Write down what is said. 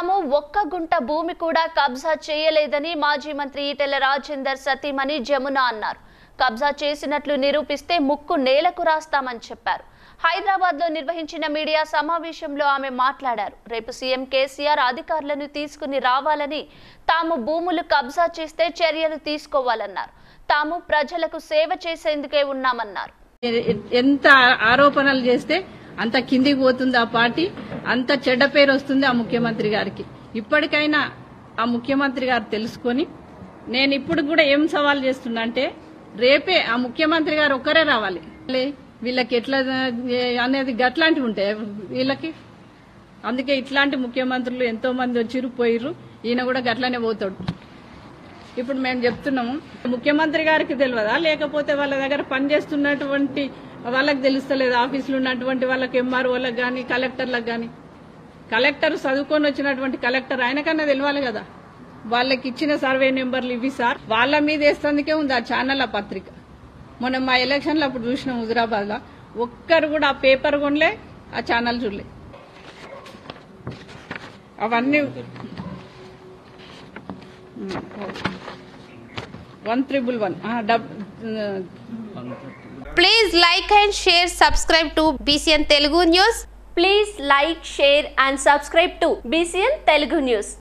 తాము ఒక్క గుంట భూమి కూడా కబ్జా చేయలేదని మాజీ మంత్రి ఈటెల రాజేందర్ సతీమణి జమున అన్నారు కబ్జా చేసినట్లు నిరూపిస్తే ముక్కు నేలకు రాస్తామని చెప్పారు హైదరాబాద్ లో నిర్వహించిన మీడియా సమావేశంలో ఆమె మాట్లాడారు రేపు సీఎం కేసీఆర్ అధికారులను తీసుకుని రావాలని తాము భూములు కబ్జా చేస్తే చర్యలు తీసుకోవాలన్నారు తాము ప్రజలకు సేవ చేసేందుకే ఉన్నామన్నారు ఎ- ఎంత ఆరోపణలు చేస్తే అంత కిందికి పోతుంది ఆ పార్టీ అంత చెడ్డ పేరు వస్తుంది ఆ ముఖ్యమంత్రి గారికి ఇప్పటికైనా ఆ ముఖ్యమంత్రి గారు తెలుసుకొని నేను ఇప్పుడు కూడా ఏం సవాల్ చేస్తున్నా అంటే రేపే ఆ ముఖ్యమంత్రి గారు ఒక్కరే రావాలి లే, వీళ్ళకి ఎట్లా ఏ- అనేది గట్లాంటివి ఉంటాయి వీళ్ళకి అందుకే ఇట్లాంటి ముఖ్యమంత్రులు ఎంతో మంది వచ్చిరు పోయిర్రు ఈయన కూడా గట్లనే పోతాడు ఇప్పుడు మేము చెప్తున్నాము ముఖ్యమంత్రి గారికి తెలియదా లేకపోతే వాళ్ళ దగ్గర పనిచేస్తున్నటువంటి వాళ్ళకి తెలుస్తలేదు ఆఫీసులో ఉన్నటువంటి వాళ్ళకి ఎంఆర్ వాళ్ళకి కానీ కలెక్టర్లకు కానీ కలెక్టర్ చదువుకొని వచ్చినటువంటి కలెక్టర్ ఆయనకన్నా తెలియాలి కదా వాళ్ళకి ఇచ్చిన సర్వే నెంబర్లు ఇవి సార్ వాళ్ళ మీద వేస్తందుకే ఉంది ఆ ఛానల్ ఆ పత్రిక మొన్న మా ఎలక్షన్లో అప్పుడు చూసినాం హుజరాబాద్ లో ఒక్కరు కూడా ఆ పేపర్ కొనలే ఆ ఛానల్ చూడలే అవన్నీ వన్ త్రిబుల్ వన్ డబ్ Please like and share, subscribe to BCN Telugu News. Please like share and subscribe to BCN Telugu news